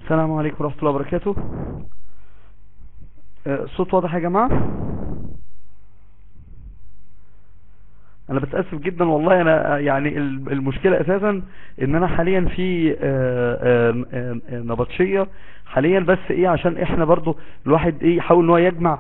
السلام عليكم ورحمة الله وبركاته آه، الصوت واضح يا جماعة انا بتأسف جدا والله انا آه، يعني ال- المشكلة اساسا ان انا حاليا في آه، آه، آه، آه، نبطشية حاليا بس ايه عشان احنا برضو الواحد ايه يحاول ان هو يجمع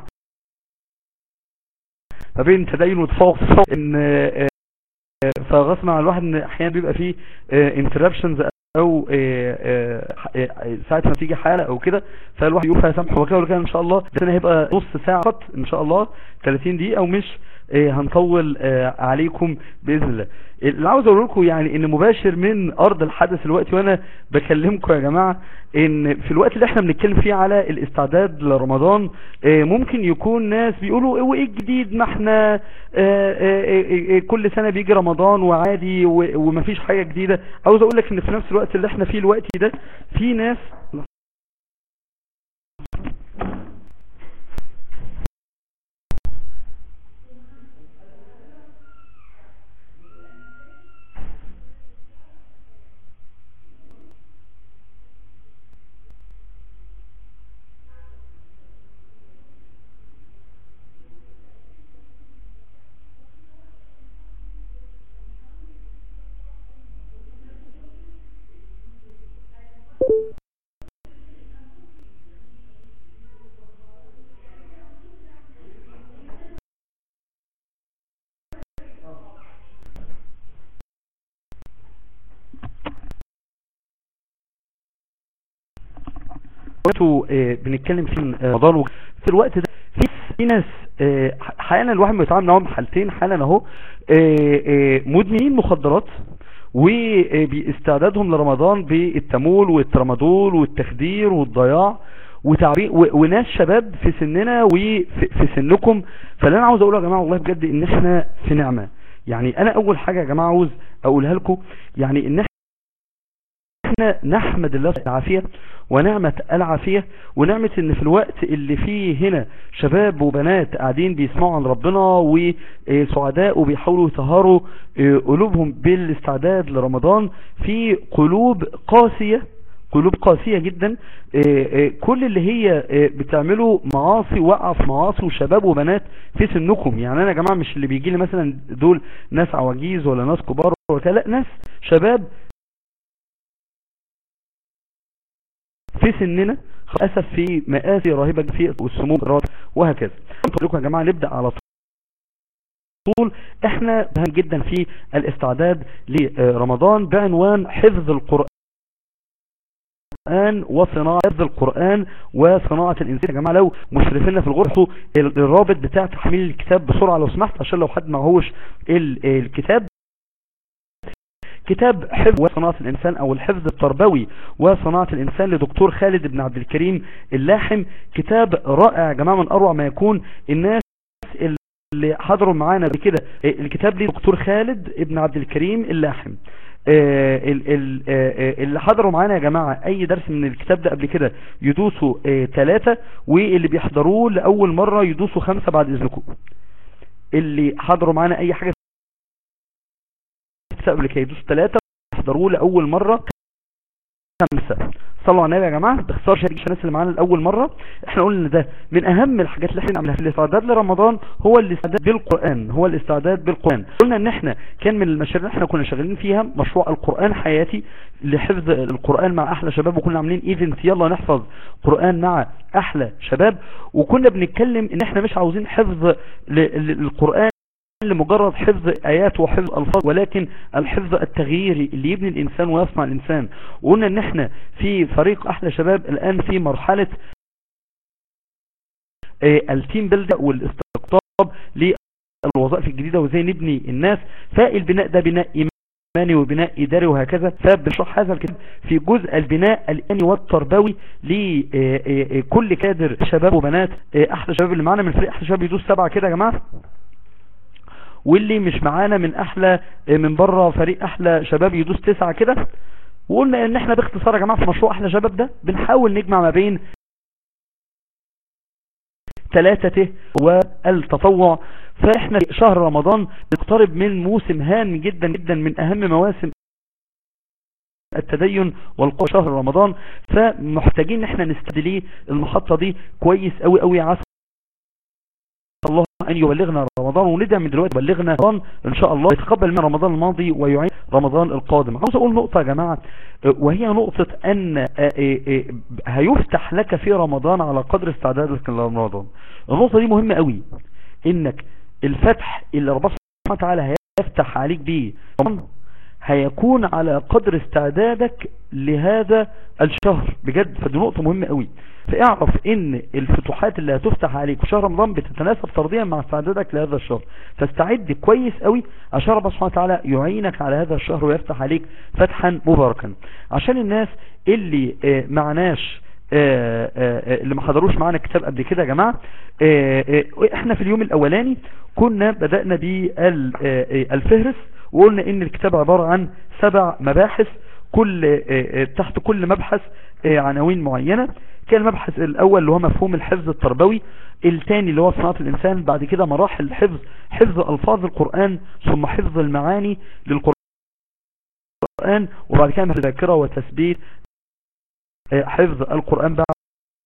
ما بين تدين وتفوق ان آه، آه، فغصب عن الواحد ان احيانا بيبقى فيه انتربشنز او آه، آه، آه، ساعة ما تيجي حالة او كده فالواحد يقول فيسامحه وكده ولا كده ان شاء الله بس انا هيبقى نص ساعة فقط ان شاء الله 30 دقيقة ومش آه، هنطول آه، عليكم باذن الله اللي عاوز اقول لكم يعني ان مباشر من ارض الحدث دلوقتي وانا بكلمكم يا جماعة ان في الوقت اللي احنا بنتكلم فيه على الاستعداد لرمضان آه، ممكن يكون ناس بيقولوا إيه وايه الجديد ما احنا آه، آه، آه، آه، كل سنة بيجي رمضان وعادي و- ومفيش حاجة جديدة عاوز اقول لك ان في نفس الوقت اللي احنا فيه الوقت ده في ناس وقته آه، بنتكلم فيه من رمضان وج- في الوقت ده في في ناس آه، ح- حالا الواحد بيتعامل معاهم حالتين حالا اهو آه، آه، مدمنين مخدرات وباستعدادهم لرمضان بالتمول والترامادول والتخدير والضياع وتعبير و- وناس شباب في سننا وفي في سنكم فاللي انا عاوز اقوله يا جماعه والله بجد ان احنا في نعمه يعني انا اول حاجه يا جماعه عاوز اقولها لكم يعني ان احنا نحمد الله العافية ونعمة العافية ونعمة ان في الوقت اللي فيه هنا شباب وبنات قاعدين بيسمعوا عن ربنا وسعداء وبيحاولوا يطهروا آه، قلوبهم بالاستعداد لرمضان في قلوب قاسية قلوب قاسية جدا آه، آه، كل اللي هي آه، بتعملوا معاصي وقع في معاصي وشباب وبنات في سنكم يعني انا يا جماعة مش اللي بيجي لي مثلا دول ناس عواجيز ولا ناس كبار ولا كده، لا ناس شباب في سننا للاسف في مآسي رهيبة في والسموم والرات وهكذا قلت لكم يا جماعة نبدأ على طول احنا مهم جدا في الاستعداد لرمضان بعنوان حفظ القرآن وصناعة حفظ القرآن وصناعة الإنسان يا جماعة لو مشرفين في الغرفة الرابط بتاع تحميل الكتاب بسرعة لو سمحت عشان لو حد معهوش ال- الكتاب كتاب حفظ وصناعة الإنسان أو الحفظ التربوي وصناعة الإنسان لدكتور خالد بن عبد الكريم اللاحم كتاب رائع يا جماعة من أروع ما يكون الناس اللي حضروا معانا بكده الكتاب ليه دكتور خالد ابن عبد الكريم اللاحم آه، ال- ال- آه، آه، اللي حضروا معانا يا جماعة اي درس من الكتاب ده قبل كده يدوسوا ثلاثة واللي بيحضروه لأول مرة يدوسوا خمسة بعد اذنكم اللي حضروا معانا اي حاجة قبل كده يدوسوا ثلاثة يحضروه لأول مرة خمسة صلوا على النبي يا جماعة باختصار شديد الناس اللي معانا لأول مرة احنا قلنا ان ده من اهم الحاجات اللي احنا نعملها في الاستعداد لرمضان هو الاستعداد بالقرآن هو الاستعداد بالقرآن قلنا ان احنا كان من المشاريع اللي احنا كنا شغالين فيها مشروع القرآن حياتي لحفظ القرآن مع احلى شباب وكنا عاملين ايفنت يلا نحفظ قرآن مع احلى شباب وكنا بنتكلم ان احنا مش عاوزين حفظ ل- ل- للقرآن لمجرد حفظ آيات وحفظ ألفاظ ولكن الحفظ التغييري اللي يبني الإنسان ويصنع الإنسان وقلنا ان احنا في فريق أحلى شباب الآن في مرحلة آه، التيم بيلد والاستقطاب للوظائف الجديدة وازاي نبني الناس فالبناء ده بناء إيماني وبناء إداري وهكذا فبنشرح هذا الكتاب في جزء البناء الإيماني والتربوي لكل كادر شباب وبنات آه، أحلى شباب اللي معانا من فريق أحلى شباب يدوس سبعة كده يا جماعة واللي مش معانا من احلى من بره فريق احلى شباب يدوس تسعة كده وقلنا ان احنا باختصار يا جماعة في مشروع احلى شباب ده بنحاول نجمع ما بين ثلاثة والتطوع فاحنا في شهر رمضان نقترب من موسم هام جدا جدا من اهم مواسم التدين والقوة شهر رمضان فمحتاجين ان احنا نستدليه المحطة دي كويس قوي قوي عسى الله ان يبلغنا رمضان وندعي من دلوقتي يبلغنا رمضان ان شاء الله يتقبل من رمضان الماضي ويعين رمضان القادم عاوز اقول نقطة يا جماعة وهي نقطة ان هيفتح لك في رمضان على قدر استعدادك لرمضان النقطة دي مهمة قوي انك الفتح اللي ربنا سبحانه وتعالى هيفتح عليك بيه رمضان هيكون على قدر استعدادك لهذا الشهر بجد فدي نقطة مهمة قوي فاعرف ان الفتوحات اللي هتفتح عليك في شهر رمضان بتتناسب طرديا مع استعدادك لهذا الشهر فاستعد كويس قوي عشان ربنا سبحانه وتعالى يعينك على هذا الشهر ويفتح عليك فتحا مباركا عشان الناس اللي معناش آآ آآ اللي ما حضروش معانا الكتاب قبل كده يا جماعة آآ احنا في اليوم الاولاني كنا بدأنا بالفهرس وقلنا ان الكتاب عبارة عن سبع مباحث كل تحت كل مبحث عناوين معينة كان المبحث الاول اللي هو مفهوم الحفظ التربوي الثاني اللي هو صناعة الانسان بعد كده مراحل الحفظ حفظ الفاظ القرآن ثم حفظ المعاني للقرآن وبعد كده الذاكرة وتثبيت حفظ القرآن بعد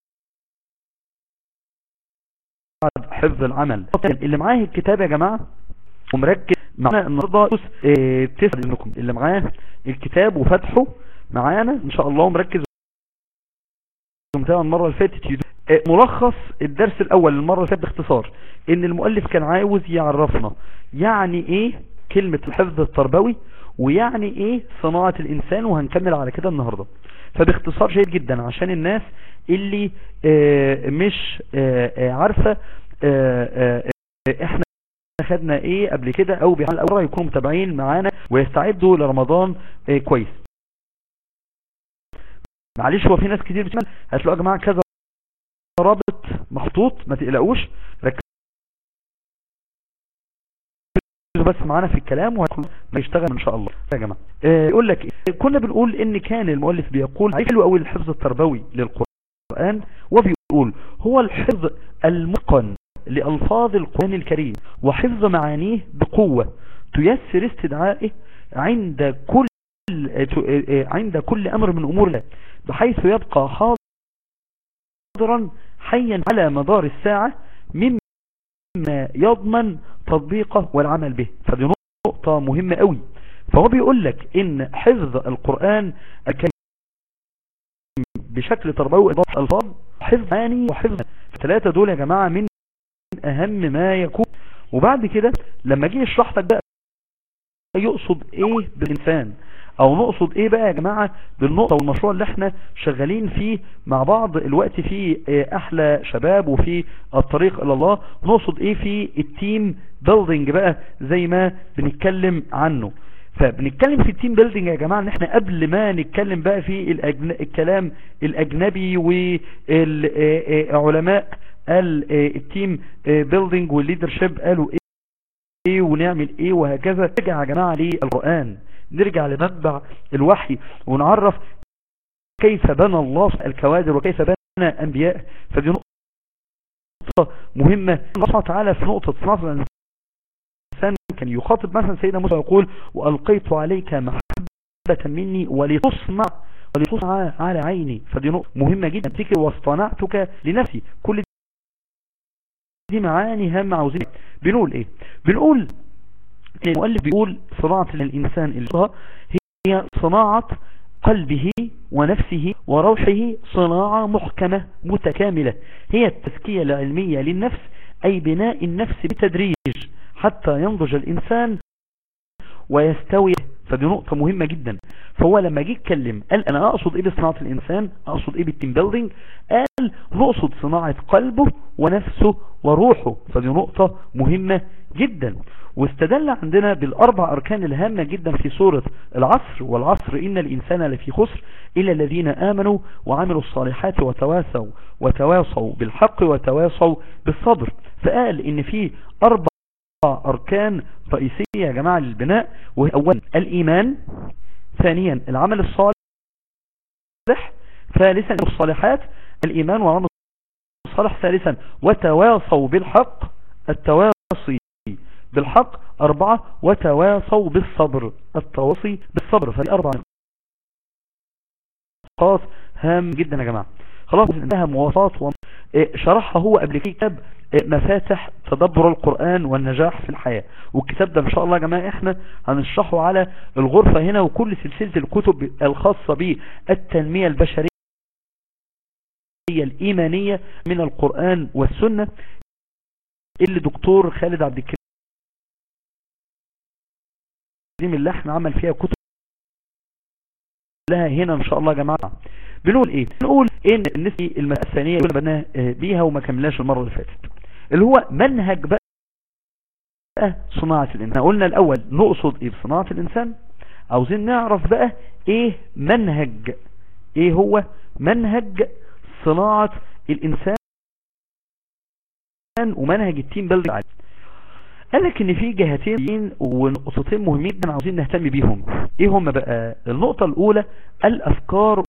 حفظ العمل اللي معاه الكتاب يا جماعة ومركز معانا النهاردة اه تسعد انكم اللي معاه الكتاب وفتحه معانا ان شاء الله ومركز المرة اللي فاتت اه ملخص الدرس الاول المرة اللي فاتت باختصار ان المؤلف كان عاوز يعرفنا يعني ايه كلمة الحفظ التربوي ويعني ايه صناعة الانسان وهنكمل على كده النهاردة فباختصار شديد جدا عشان الناس اللي اه مش عارفة احنا خدنا ايه قبل كده او بيعمل اول يكونوا متابعين معانا ويستعدوا لرمضان اه كويس معلش هو في ناس كتير بتعمل هتلاقوا يا جماعه كذا رابط محطوط ما تقلقوش ركزوا بس معانا في الكلام وهيكون يشتغل ان شاء الله يا جماعه اه يقول لك إيه؟ كنا بنقول ان كان المؤلف بيقول حلو قوي الحفظ التربوي للقران وبيقول هو الحفظ المتقن لألفاظ القرآن الكريم وحفظ معانيه بقوة تيسر استدعائه عند كل عند كل أمر من أمور الله بحيث يبقى حاضرا حيا على مدار الساعة مما يضمن تطبيقه والعمل به فدي نقطة مهمة قوي فهو بيقول لك ان حفظ القرآن الكريم بشكل تربوي إضافة ألفاظ حفظ معاني وحفظ الثلاثة دول يا جماعة من اهم ما يكون وبعد كده لما جه يشرح لك بقى يقصد ايه بالانسان او نقصد ايه بقى يا جماعة بالنقطة والمشروع اللي احنا شغالين فيه مع بعض الوقت فيه احلى شباب وفي الطريق الى الله نقصد ايه في التيم بيلدينج بقى زي ما بنتكلم عنه فبنتكلم في التيم بيلدينج يا جماعة ان احنا قبل ما نتكلم بقى في الأجن... الكلام الاجنبي والعلماء قال التيم بيلدينج والليدرشيب قالوا ايه ونعمل ايه وهكذا نرجع يا جماعة للقرآن نرجع لمنبع الوحي ونعرف كيف بنى الله الكوادر وكيف بنى انبياء فدي نقطة مهمة الله تعالى في نقطة صناعة الانسان كان يخاطب مثلا سيدنا موسى يقول والقيت عليك محبة مني ولتصنع ولتصنع على عيني فدي نقطة مهمة جدا تذكر واصطنعتك لنفسي كل دي معاني هامة عاوزين بنقول ايه بنقول المؤلف بيقول صناعة الانسان اللي هي صناعة قلبه ونفسه وروحه صناعة محكمة متكاملة هي التزكية العلمية للنفس اي بناء النفس بتدريج حتى ينضج الانسان ويستوي فدي نقطة مهمة جدا فهو لما جه يتكلم قال انا اقصد ايه بصناعة الانسان اقصد ايه بالتيم بيلدينج قال نقصد صناعة قلبه ونفسه وروحه فدي نقطة مهمة جدا واستدل عندنا بالاربع اركان الهامة جدا في سورة العصر والعصر ان الانسان لفي خسر الا الذين امنوا وعملوا الصالحات وتواسوا وتواصوا بالحق وتواصوا بالصبر فقال ان في اربع أركان رئيسية يا جماعة للبناء وهي أولا الإيمان ثانيا العمل الصالح ثالثا الصالحات الإيمان والعمل الصالح ثالثا وتواصوا بالحق التواصي بالحق أربعة وتواصوا بالصبر التواصي بالصبر فهي أربعة خاص هام جدا يا جماعة خلاص انتهى مواصفات و... إيه، شرحها هو قبل كده كتاب إيه، مفاتح تدبر القرآن والنجاح في الحياة والكتاب ده ان شاء الله يا جماعة احنا هنشرحه على الغرفة هنا وكل سلسلة الكتب الخاصة بالتنمية البشرية الإيمانية من القرآن والسنة اللي دكتور خالد عبد الكريم اللي احنا عمل فيها كتب لها هنا ان شاء الله يا جماعة بنقول ايه بنقول ان النسبة المسألة الثانية اللي بدنا بيها وما كملناش المرة اللي فاتت اللي هو منهج بقى صناعة الانسان قلنا الاول نقصد ايه بصناعة الانسان عاوزين نعرف بقى ايه منهج ايه هو منهج صناعة الانسان ومنهج التيم بيلدينج قال لك ان في جهتين ونقطتين مهمين جدا عاوزين نهتم بيهم ايه هم بقى النقطة الاولى الافكار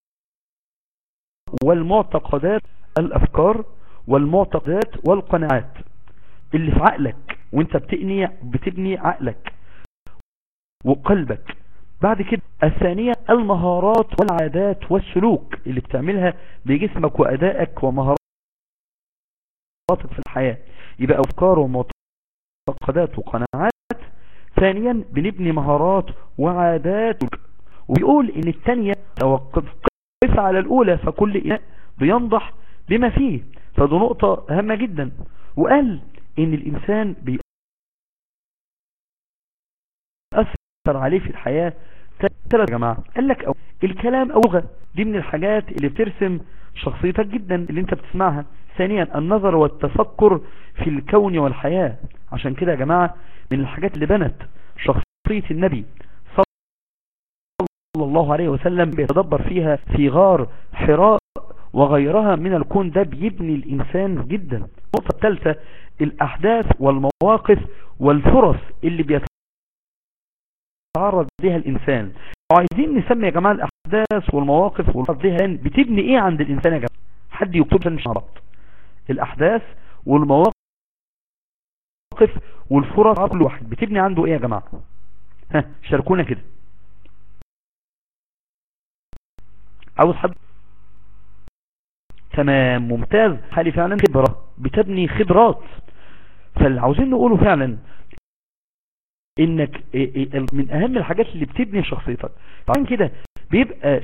والمعتقدات الافكار والمعتقدات والقناعات اللي في عقلك وانت بتبني بتبني عقلك وقلبك بعد كده الثانية المهارات والعادات والسلوك اللي بتعملها بجسمك وادائك ومهاراتك في الحياة يبقى افكار ومعتقدات وقناعات ثانيا بنبني مهارات وعادات وبيقول ان الثانية توقف قف على الاولى فكل اناء بينضح بما فيه فدي نقطة هامة جدا وقال ان الانسان بيأثر عليه في الحياة ثلاث يا جماعة قال لك أو الكلام او لغة دي من الحاجات اللي بترسم شخصيتك جدا اللي انت بتسمعها ثانيا النظر والتفكر في الكون والحياة عشان كده يا جماعة من الحاجات اللي بنت شخصية النبي صلى الله عليه وسلم بيتدبر فيها في غار حراء وغيرها من الكون ده بيبني الإنسان جدا النقطة الثالثة الأحداث والمواقف والفرص اللي بيتعرض لها الإنسان وعايزين نسمي يا جماعة الأحداث والمواقف والفرص دي بتبني إيه عند الإنسان يا جماعة حد يكتب مش بعض الأحداث والمواقف والفرص كل واحد بتبني عنده إيه يا جماعة ها شاركونا كده عاوز حد تمام ممتاز حالي فعلا خبرة بتبني خبرات فاللي عاوزين نقوله فعلا انك من اهم الحاجات اللي بتبني شخصيتك طبعا كده بيبقى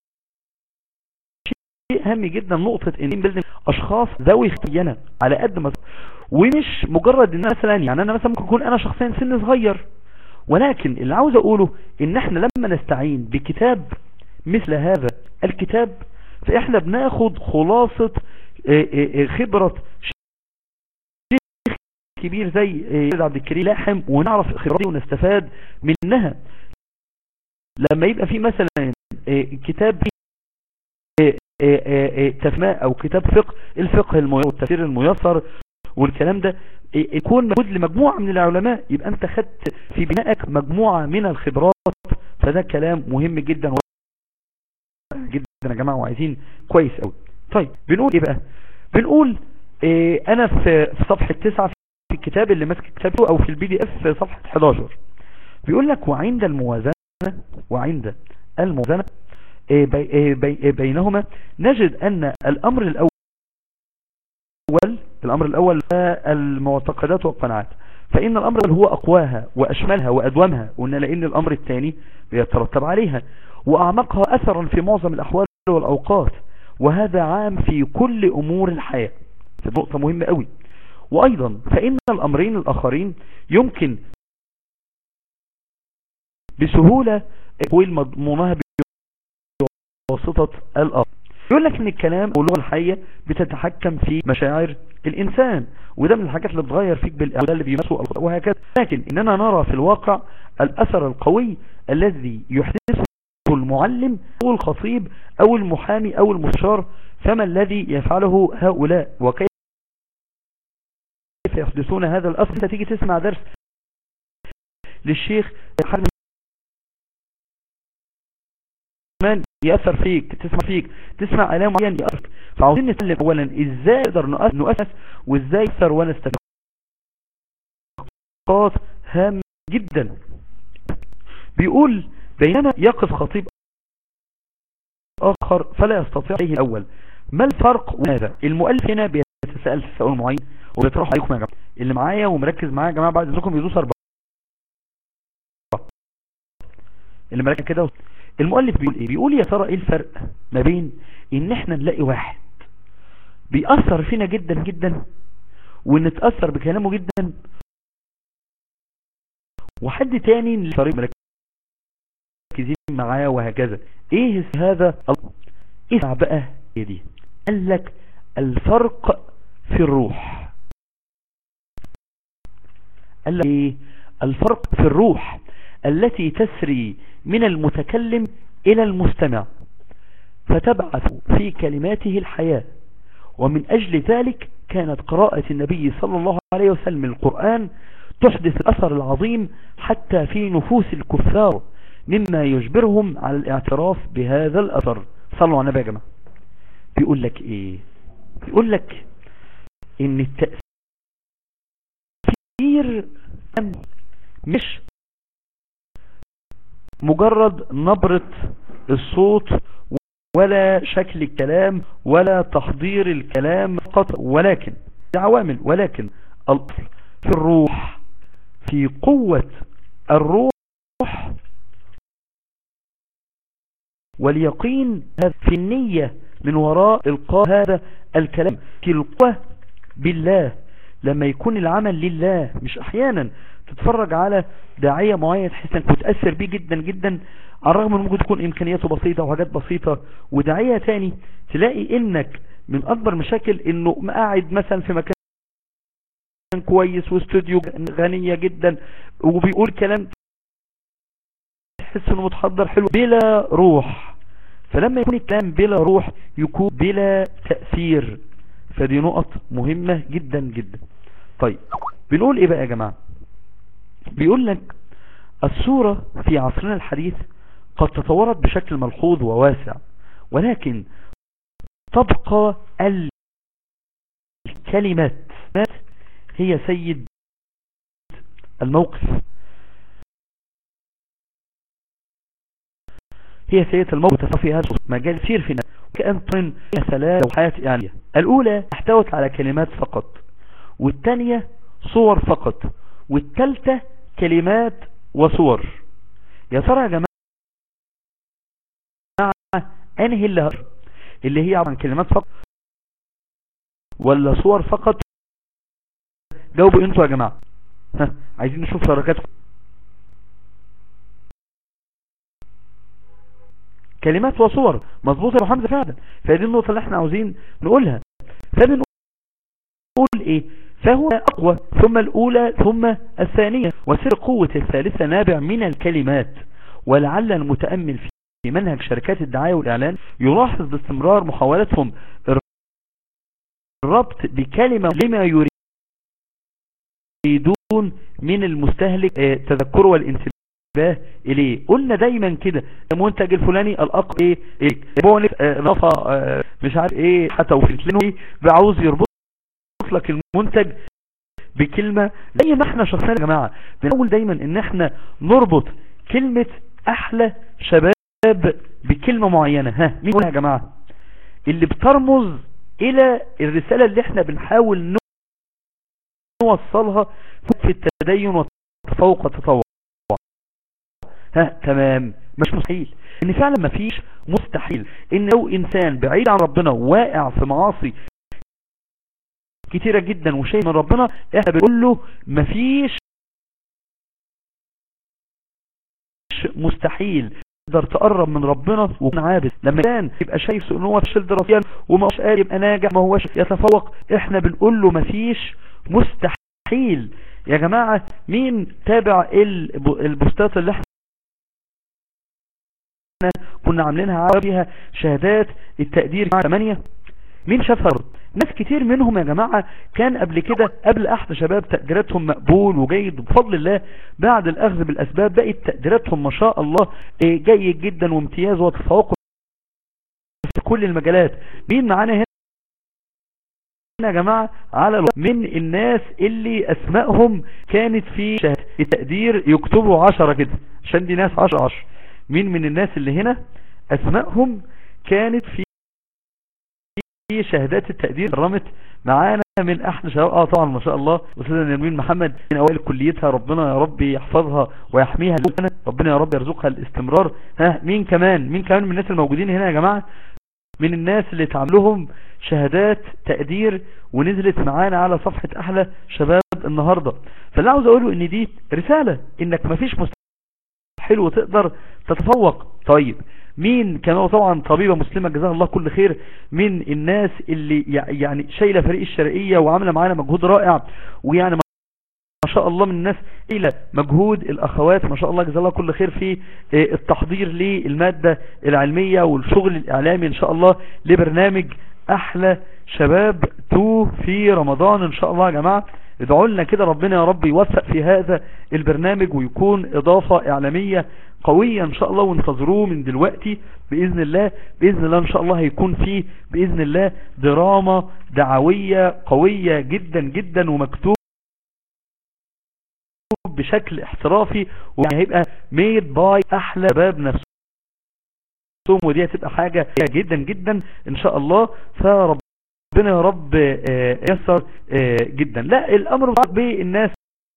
شيء اهم جدا نقطة ان بيلدينج اشخاص ذوي اختيانة على قد ما ومش مجرد ان مثلا يعني انا مثلا ممكن اكون انا شخصيا سن صغير ولكن اللي عاوز اقوله ان احنا لما نستعين بكتاب مثل هذا الكتاب فاحنا بناخد خلاصة خبرة شيخ كبير زي عبد الكريم لاحم ونعرف خبراتي ونستفاد منها لما يبقى في مثلا كتاب تسماء او كتاب فقه الفقه الميسر والتفسير الميسر والكلام ده يكون موجود لمجموعة من العلماء يبقى انت خدت في بنائك مجموعة من الخبرات فده كلام مهم جدا جدا يا جماعة وعايزين كويس قوي طيب بنقول ايه بقى بنقول إيه انا في في صفحة 9 في الكتاب اللي ماسك كتابه او في البي دي اف في صفحة 11 بيقول لك وعند الموازنة وعند الموازنة إيه بي إيه بي بينهما نجد ان الامر الاول الامر الاول المعتقدات والقناعات فإن الأمر هو أقواها وأشملها وأدومها وإن لأن الأمر الثاني بيترتب عليها وأعمقها أثرا في معظم الأحوال والأوقات وهذا عام في كل أمور الحياة نقطة مهمة قوي وأيضا فإن الأمرين الآخرين يمكن بسهولة تقويل مضمونها بواسطة الأمر يقول لك ان الكلام واللغة الحية بتتحكم في مشاعر الانسان وده من الحاجات اللي بتغير فيك بالأولا اللي بيمسوا وهكذا لكن اننا نرى في الواقع الاثر القوي الذي يحدثه المعلم او الخطيب او المحامي او المستشار فما الذي يفعله هؤلاء وكيف يحدثون هذا الاثر انت تيجي تسمع درس للشيخ حرم يأثر فيك تسمع فيك تسمع كلام معين يأثر فعاوزين نتكلم اولا ازاي نقدر نؤسس وازاي يأثر ونستفيد نقاط هام جدا بيقول بينما يقف خطيب آخر فلا يستطيع عليه الأول ما الفرق وماذا المؤلف هنا بيتساءل في سؤال معين وبيطرح عليكم يا جماعة اللي معايا ومركز معايا يا جماعة بعد اذنكم يدوس أربعة اللي مركز كده المؤلف بيقول ايه بيقول يا ترى ايه الفرق ما بين ان احنا نلاقي واحد بيأثر فينا جدا جدا ونتأثر بكلامه جدا وحد تاني اللي طريق مركزين معاه وهكذا ايه هذا اسمع بقى هي دي قال لك الفرق في الروح قال لك ايه الفرق في الروح التي تسري من المتكلم الى المستمع فتبعث في كلماته الحياة ومن اجل ذلك كانت قراءة النبي صلى الله عليه وسلم القرآن تحدث الأثر العظيم حتى في نفوس الكفار مما يجبرهم على الاعتراف بهذا الأثر صلوا على النبي يا جماعة بيقول لك ايه بيقول لك ان التأثير مش مجرد نبرة الصوت ولا شكل الكلام ولا تحضير الكلام فقط ولكن عوامل ولكن الأصل في الروح في قوة الروح واليقين في النية من وراء القاء هذا الكلام في القوة بالله لما يكون العمل لله مش احيانا تتفرج على داعية معين تحس انك متأثر بيه جدا جدا على الرغم ان ممكن تكون امكانياته بسيطة وحاجات بسيطة وداعية تاني تلاقي انك من اكبر مشاكل انه قاعد مثلا في مكان كويس واستوديو غنية جدا وبيقول كلام تحس انه متحضر حلو بلا روح فلما يكون الكلام بلا روح يكون بلا تأثير فدي نقط مهمة جدا جدا طيب بنقول ايه بقى يا جماعة بيقول لك الصورة في عصرنا الحديث قد تطورت بشكل ملحوظ وواسع ولكن تبقى الكلمات هي سيد الموقف هي سيدة الموقف في هذا مجال كثير في كأن طن ثلاثة وحياة يعني الأولى احتوت على كلمات فقط والثانية صور فقط والثالثة كلمات وصور يا ترى يا جماعة انهي اللي اللي هي عن كلمات فقط ولا صور فقط جاوبوا انتوا يا جماعة ها عايزين نشوف شركاتكم كلمات وصور مظبوطة يا حمزة فعلا فهذه النقطة اللي احنا عاوزين نقولها فبنقول ايه فهو اقوى ثم الاولى ثم الثانية وسر قوة الثالثة نابع من الكلمات ولعل المتأمل في منهج شركات الدعاية والاعلان يلاحظ باستمرار محاولتهم الربط بكلمة لما يريدون من المستهلك تذكره والانتباه انتباه اليه قلنا دايما كده المنتج الفلاني الاقوى ايه ايه بونك اه نفا اه مش عارف ايه حتى وفلتلينه ايه بعاوز يربط لك المنتج بكلمة زي ما احنا شخصيا يا جماعة بنقول دايما ان احنا نربط كلمة احلى شباب بكلمة معينة ها مين يا جماعة اللي بترمز الى الرسالة اللي احنا بنحاول نوصلها في التدين والتفوق والتطور ها تمام مش مستحيل ان فعلا ما فيش مستحيل ان لو انسان بعيد عن ربنا واقع في معاصي كتيرة جدا وشيء من ربنا احنا بنقول له مفيش مستحيل تقدر تقرب من ربنا ويكون عابد لما كان يبقى شايف ان هو فشل دراسيا وما هوش قادر يبقى ناجح ما هوش يتفوق احنا بنقول له مفيش مستحيل يا جماعة مين تابع البوستات اللي احنا كنا عاملينها فيها شهادات التقدير 8 مين شافها ناس كتير منهم يا جماعة كان قبل كده قبل احد شباب تقديراتهم مقبول وجيد بفضل الله بعد الاخذ بالاسباب بقت تقديراتهم ما شاء الله جيد جدا وامتياز وتفوق في كل المجالات مين معانا هنا يا جماعة على من الناس اللي اسمائهم كانت في شهادة التقدير يكتبوا عشرة كده عشان دي ناس عشر عشر مين من الناس اللي هنا اسمائهم كانت في في شهادات التقدير كرمت معانا من احلى شباب اه طبعا ما شاء الله استاذه نرمين محمد من اوائل كليتها ربنا يا رب يحفظها ويحميها ربنا يا رب يرزقها الاستمرار ها مين كمان مين كمان من الناس الموجودين هنا يا جماعه من الناس اللي اتعملهم شهادات تقدير ونزلت معانا على صفحة احلى شباب النهاردة فاللي عاوز اقوله ان دي رسالة انك مفيش مستحيل وتقدر تتفوق طيب مين كان طبعا طبيبة مسلمة جزاها الله كل خير من الناس اللي يعني شايلة فريق الشرقية وعاملة معانا مجهود رائع ويعني ما شاء الله من الناس الى مجهود الاخوات ما شاء الله جزا الله كل خير في التحضير للمادة العلمية والشغل الاعلامي ان شاء الله لبرنامج احلى شباب تو في رمضان ان شاء الله يا جماعة ادعوا لنا كده ربنا يا رب يوفق في هذا البرنامج ويكون اضافة اعلامية قوية ان شاء الله وانتظروه من دلوقتي باذن الله باذن الله ان شاء الله هيكون فيه باذن الله دراما دعوية قوية جدا جدا ومكتوب بشكل احترافي ويعني هيبقى ميد باي احلى شباب نفسهم ودي هتبقى حاجة جدا جدا ان شاء الله فربنا يا رب يسر جدا لا الامر بالناس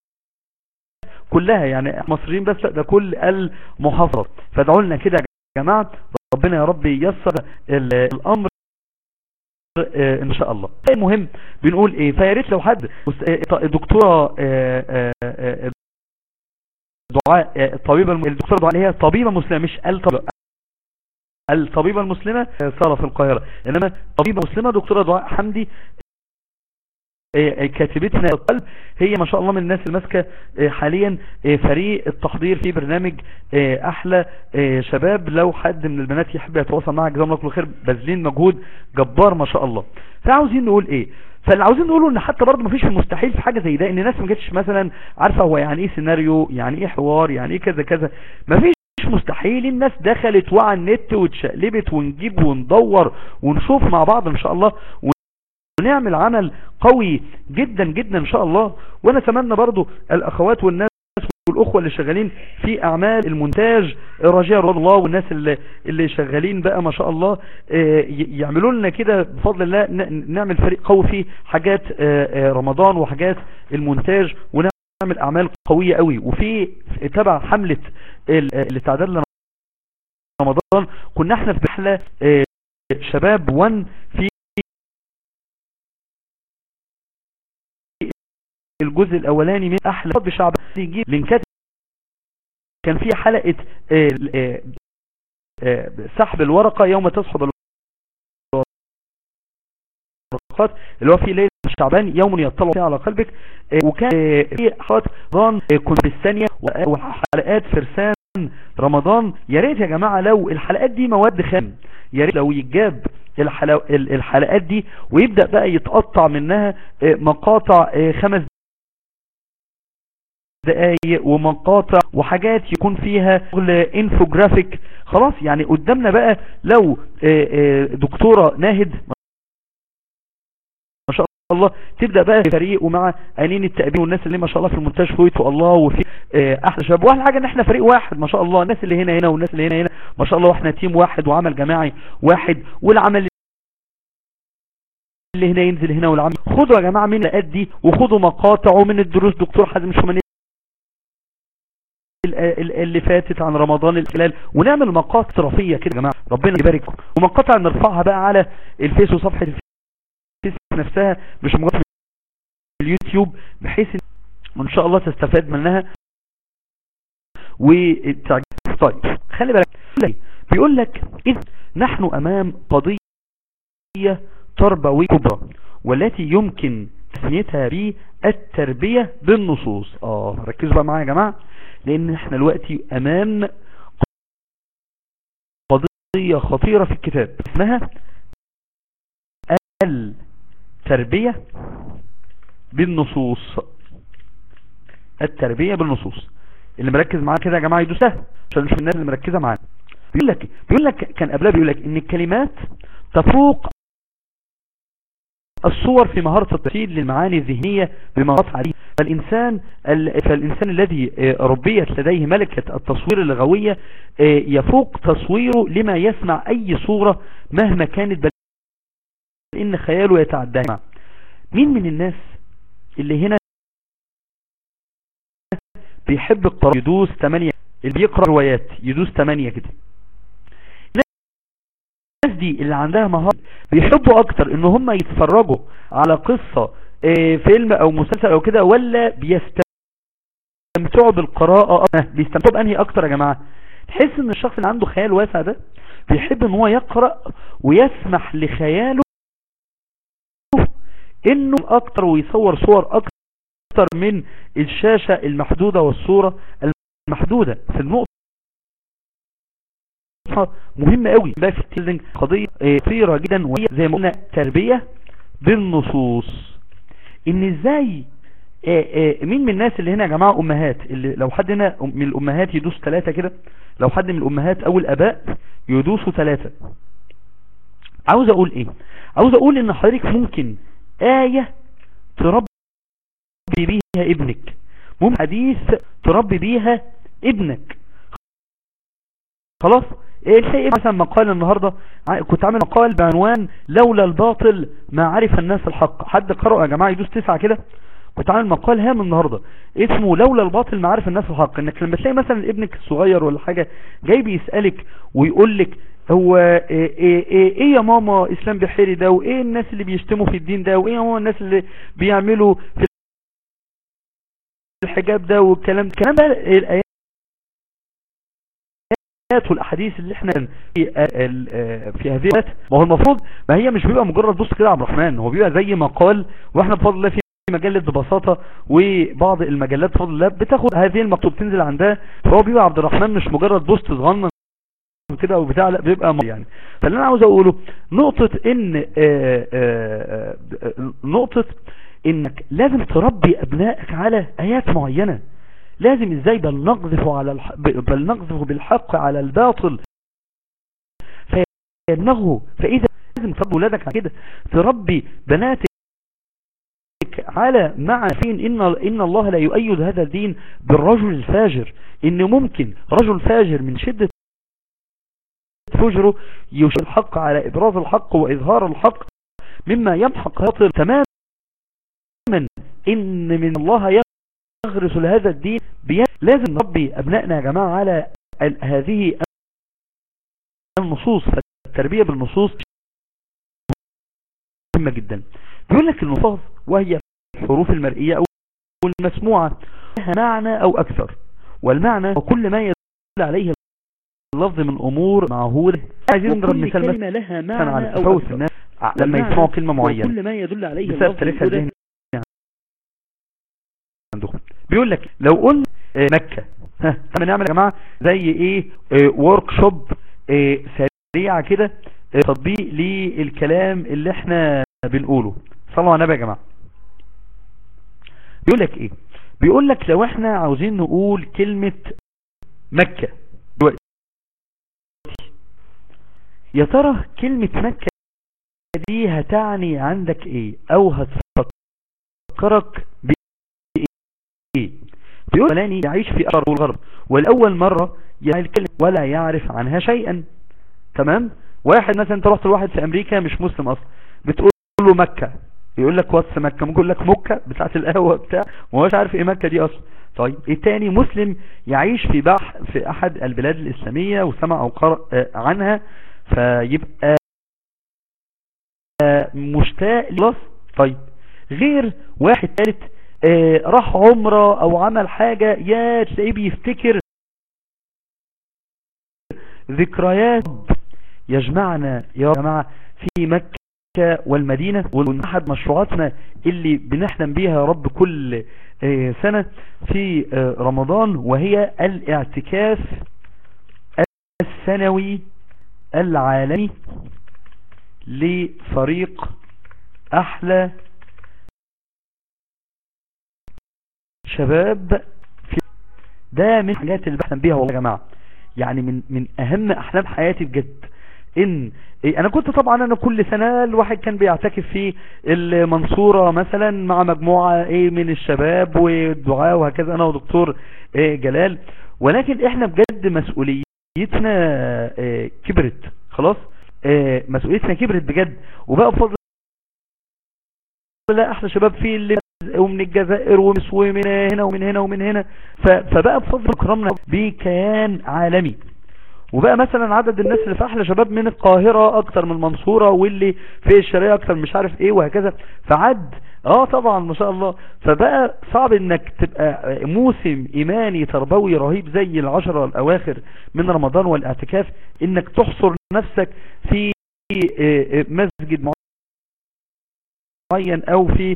كلها يعني مصريين بس لا ده كل المحافظات فادعوا لنا كده يا جماعة ربنا يا رب ييسر الامر ان شاء الله المهم بنقول ايه فيا ريت لو حد دكتوره دعاء الطبيبه الدكتوره دعاء اللي هي طبيبه مسلمه مش الطبيبه الطبيبه المسلمه ساره في القاهره انما طبيبه مسلمه دكتوره دعاء حمدي كاتبتنا القلب هي ما شاء الله من الناس اللي ماسكه حاليا فريق التحضير في برنامج احلى شباب لو حد من البنات يحب يتواصل معها جزاهم الله كل خير باذلين مجهود جبار ما شاء الله فعاوزين نقول ايه فاللي عاوزين نقوله ان حتى برضه مفيش مستحيل في حاجه زي ده ان الناس ما جتش مثلا عارفه هو يعني ايه سيناريو يعني ايه حوار يعني ايه كذا كذا مفيش مستحيل الناس دخلت وعلى النت واتشقلبت ونجيب وندور ونشوف مع بعض ان شاء الله ونعمل عمل قوي جدا جدا ان شاء الله وانا اتمنى برضو الاخوات والناس والاخوة اللي شغالين في اعمال المونتاج رجاء الله والناس اللي, اللي شغالين بقى ما شاء الله يعملوا لنا كده بفضل الله نعمل فريق قوي في حاجات رمضان وحاجات المونتاج ونعمل اعمال قوية قوي وفي تبع حملة الاستعداد لرمضان كنا احنا في رحلة شباب 1 في الجزء الاولاني من احلى بشعب يجيب لينكات كان في حلقة سحب الورقة يوم تسحب الورقات اللي هو في ليلة شعبان يوم يطلع فيها على قلبك وكان في حلقات رمضان كنت بالثانية وحلقات فرسان رمضان يا ريت يا جماعة لو الحلقات دي مواد خام يا ريت لو يجاب الحلقات دي ويبدأ بقى يتقطع منها مقاطع خمس دقايق ومقاطع وحاجات يكون فيها شغل انفوجرافيك خلاص يعني قدامنا بقى لو دكتورة ناهد ما شاء الله تبدأ بقى فريق ومع انين التقبيل والناس اللي ما شاء الله في المونتاج فويتوا الله وفي احلى شباب واحلى حاجة ان احنا فريق واحد ما شاء الله الناس اللي هنا هنا والناس اللي هنا هنا ما شاء الله واحنا تيم واحد وعمل جماعي واحد والعمل اللي هنا ينزل هنا والعمل خدوا يا جماعة من الحلقات دي وخدوا مقاطع ومن الدروس دكتور حازم شماني اللي فاتت عن رمضان الخلال ونعمل مقاطع طرفية كده يا جماعة ربنا يبارككم ومقاطع نرفعها بقى على الفيس وصفحة الفيس نفسها مش مقاطع اليوتيوب بحيث ان شاء الله تستفاد منها وتعجب طيب خلي بالك بيقول لك اذ نحن امام قضية تربوية كبرى والتي يمكن تسميتها بالتربية بالنصوص اه ركزوا بقى معايا يا جماعة لان احنا دلوقتي امام قضية خطيرة في الكتاب اسمها التربية بالنصوص التربية بالنصوص اللي مركز معانا كده يا جماعة يدوسها عشان نشوف الناس اللي مركزة معانا بيقول لك بيقول لك كان قبلها بيقول لك ان الكلمات تفوق الصور في مهارة التفسير للمعاني الذهنية بمهارات عالية فالإنسان, فالإنسان الذي ربيت لديه ملكة التصوير اللغوية يفوق تصويره لما يسمع أي صورة مهما كانت بل إن خياله يتعداها مين من الناس اللي هنا بيحب القراءة يدوس 8 اللي بيقرأ روايات يدوس 8 كده الناس دي اللي عندها مهارة بيحبوا اكتر ان هم يتفرجوا على قصة اه فيلم او مسلسل او كده ولا بيستمتعوا بالقراءة بيستمتعوا بانهي اكتر يا جماعة تحس ان الشخص اللي عنده خيال واسع ده بيحب ان هو يقرأ ويسمح لخياله انه اكتر ويصور صور اكتر من الشاشة المحدودة والصورة المحدودة في النقطة مهمة قوي بقى في التيلدنج قضية خطيرة جدا وهي زي ما قلنا تربية بالنصوص ان ازاي مين من الناس اللي هنا يا جماعة امهات اللي لو حد هنا من الامهات يدوس ثلاثة كده لو حد من الامهات او الاباء يدوسوا ثلاثة عاوز اقول ايه عاوز اقول ان حضرتك ممكن آية تربي بيها ابنك ممكن حديث تربي بيها ابنك خلاص الحقيقة مثلا مقال النهاردة كنت عامل مقال بعنوان لولا الباطل ما عرف الناس الحق حد قرأ يا جماعة يدوس تسعة كده كنت عامل مقال هام النهاردة اسمه لولا الباطل ما عرف الناس الحق انك لما تلاقي مثلا ابنك الصغير ولا حاجة جاي بيسألك ويقول لك هو إيه, إيه, إيه, ايه يا ماما اسلام بحيري ده وايه الناس اللي بيشتموا في الدين ده وايه هو الناس اللي بيعملوا في الحجاب ده والكلام الكلام ده الايات والاحاديث اللي احنا في في هذه الآيات ما هو المفروض ما هي مش بيبقى مجرد بص كده عبد الرحمن هو بيبقى زي مقال واحنا بفضل الله في مجلة ببساطة وبعض المجلات بفضل الله بتاخد هذه المكتوب تنزل عندها فهو بيبقى عبد الرحمن مش مجرد بوست صغنن كده او بتاع لا بيبقى يعني فاللي انا عاوز اقوله نقطة ان آآ آآ نقطة انك لازم تربي ابنائك على ايات معينة لازم ازاي بل نقذف على الح... بل نقذف بالحق على الباطل فينغه فاذا لازم تربي ولادك على كده تربي بناتك على معنى فين ان ان الله لا يؤيد هذا الدين بالرجل الفاجر ان ممكن رجل فاجر من شدة فجره يشير الحق على ابراز الحق واظهار الحق مما يمحق باطل تماما ان من الله يغرس لهذا الدين لازم نربي ابنائنا يا جماعة على هذه النصوص فالتربية بالنصوص مهمة جدا بيقول لك النصوص وهي الحروف المرئية او المسموعة لها معنى او اكثر والمعنى وكل ما يدل عليه اللفظ من امور معهودة عايزين نضرب مثال كلمة لها معنى على أو تفوت أكثر. الناس لما يسمعوا كلمة معينة وكل ما يدل عليه بسبب اللفظ تاريخها الأولى الذهني عندهم بيقول لك لو قلنا آه، مكة ها طب نعمل يا جماعة زي ايه ورك شوب سريعة كده آه، تطبيق للكلام اللي احنا بنقوله صلوا على النبي يا جماعة بيقول لك ايه بيقول لك لو احنا عاوزين نقول كلمة مكة دلوقتي يا ترى كلمة مكة دي هتعني عندك ايه او هتفكرك بايه بيقول فلاني يعيش في الشرق والغرب والأول مرة يتكلم ولا يعرف عنها شيئا تمام واحد مثلا انت رحت لواحد في أمريكا مش مسلم أصلا بتقول له مكة يقول لك واتس مكة ممكن يقول لك مكة بتاعت القهوة بتاع ما هوش عارف ايه مكة دي أصلا طيب التاني مسلم يعيش في بح في أحد البلاد الإسلامية وسمع أو قرأ آه، عنها فيبقى آه، مشتاق خلاص طيب غير واحد ثالث آه، راح عمرة او عمل حاجة يا تلاقيه بيفتكر ذكريات يجمعنا يا جماعة في مكة والمدينة ومن احد مشروعاتنا اللي بنحلم بيها يا رب كل آه، سنة في آه، رمضان وهي الاعتكاف السنوي العالمي لفريق احلى شباب في ده من الحاجات اللي بحلم بيها والله يا جماعة يعني من من اهم احلام حياتي بجد ان إيه انا كنت طبعا انا كل سنة الواحد كان بيعتكف في المنصورة مثلا مع مجموعة ايه من الشباب والدعاء وهكذا انا ودكتور إيه جلال ولكن احنا بجد مسؤوليتنا إيه كبرت خلاص إيه مسؤوليتنا كبرت بجد وبقى بفضل لا احلى شباب في اللي ومن الجزائر ومن ومن هنا ومن هنا ومن هنا فبقى بفضل كرمنا بكيان عالمي وبقى مثلا عدد الناس اللي في احلى شباب من القاهرة اكتر من المنصورة واللي في الشرقية اكتر مش عارف ايه وهكذا فعد اه طبعا ما شاء الله فبقى صعب انك تبقى موسم ايماني تربوي رهيب زي العشرة الاواخر من رمضان والاعتكاف انك تحصر نفسك في مسجد معين او في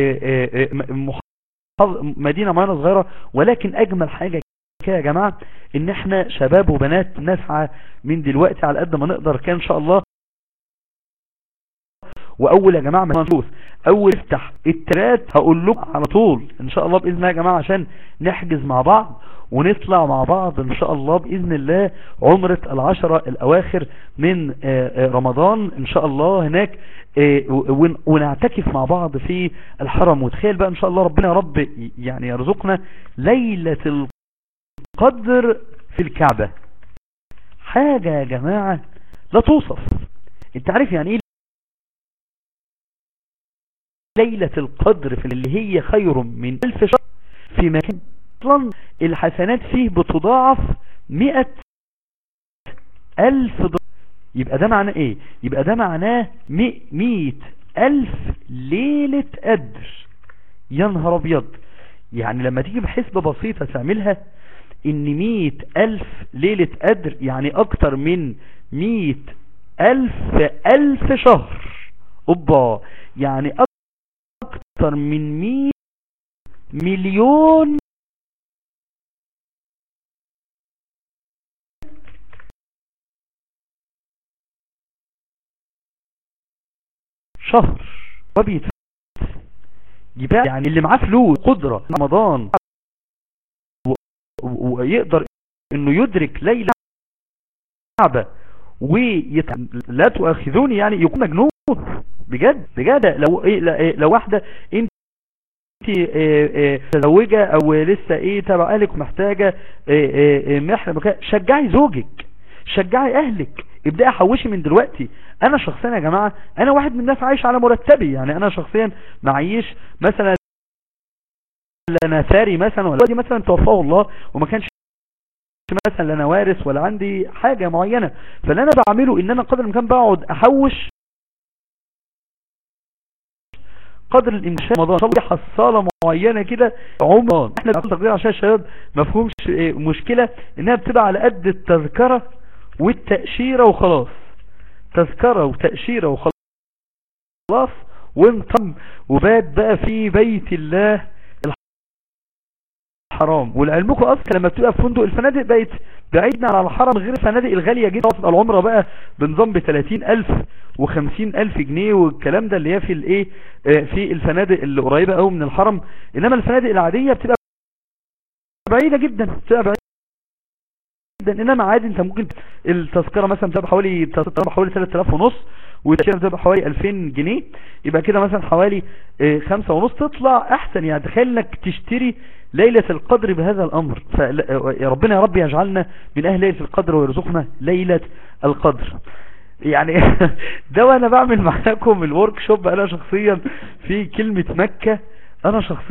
مدينة معينة صغيرة ولكن اجمل حاجة يا جماعة ان احنا شباب وبنات نسعى من دلوقتي على قد ما نقدر كان ان شاء الله واول يا جماعة ما فلوس اول افتح الترات هقول لكم على طول ان شاء الله باذن الله يا جماعة عشان نحجز مع بعض ونطلع مع بعض ان شاء الله باذن الله عمرة العشرة الاواخر من رمضان ان شاء الله هناك ونعتكف مع بعض في الحرم وتخيل بقى ان شاء الله ربنا يا رب يعني يرزقنا ليلة القدر في الكعبة حاجة يا جماعة لا توصف انت عارف يعني ايه ليلة القدر في اللي هي خير من الف شهر في مكان اصلا الحسنات فيه بتضاعف مئة الف ضعف يبقى ده معناه ايه يبقى ده معناه مئة الف ليلة قدر يا نهار ابيض يعني لما تيجي بحسبة بسيطة تعملها ان مئة الف ليلة قدر يعني اكتر من مئة الف الف شهر اوبا يعني اكتر من مئة مليون شهر وبيت يبقى يعني اللي معاه فلوس قدرة رمضان ويقدر انه يدرك ليلة كعبة ويت... لا تؤاخذوني يعني يكون مجنون بجد بجد لو إيه لو واحدة انت متزوجة او لسه ايه تبع اهلك محتاجة محرم شجعي زوجك شجعي اهلك ابدأي حوشي من دلوقتي انا شخصيا يا جماعة انا واحد من الناس عايش على مرتبي يعني انا شخصيا معيش مثلا انا ثاري مثلا ولا دي مثلا توفاه الله وما كانش مثلا لا انا وارث ولا عندي حاجة معينة فاللي انا بعمله ان انا قدر الامكان بقعد احوش قدر الامكان رمضان طب حصاله معينه كده عمران احنا بنقول عشان الشباب ما فهمش مشكله انها بتبقى على قد التذكره والتاشيره وخلاص تذكره وتاشيره وخلاص وانطم وبات بقى في بيت الله الحرام ولعلمكم اصلا لما بتبقى في فندق الفنادق بقت بعيدنا على الحرم غير الفنادق الغاليه جدا تبقى العمره بقى بنظام ب 30000 و50000 جنيه والكلام ده اللي هي في الايه في الفنادق اللي قريبه قوي من الحرم انما الفنادق العاديه بتبقى بعيده جدا بتبقى بعيده جدا انما عادي انت ممكن التذكره مثلا بتبقى حوالي بتبقى حوالي 3000 ونص والتاشيره بتبقى حوالي 2000 جنيه يبقى كده مثلا حوالي خمسة ونص تطلع احسن يعني تخيل انك تشتري ليلة القدر بهذا الامر فربنا يا رب يجعلنا من اهل ليلة القدر ويرزقنا ليلة القدر يعني ده وانا بعمل معاكم الورك شوب انا شخصيا في كلمة مكة انا شخصيا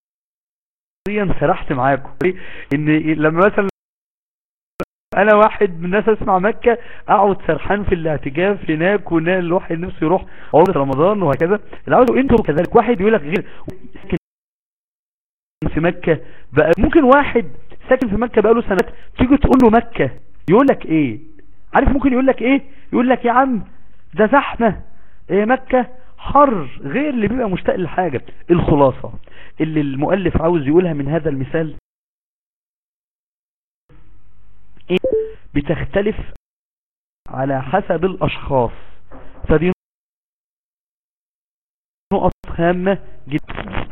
سرحت معاكم ان لما مثلا انا واحد من الناس اسمع مكة اقعد سرحان في الاعتكاف هناك وان الواحد نفسه يروح عمرة رمضان وهكذا العوض انتوا كذلك واحد يقول لك غير في مكة بقى ممكن واحد ساكن في مكة بقاله سنوات تيجي تقول له مكة يقول لك ايه عارف ممكن يقول لك ايه يقول لك يا عم ده زحمة إيه مكة حر غير اللي بيبقى مشتاق لحاجة الخلاصة اللي المؤلف عاوز يقولها من هذا المثال إيه؟ بتختلف على حسب الاشخاص فدي نقط هامة جدا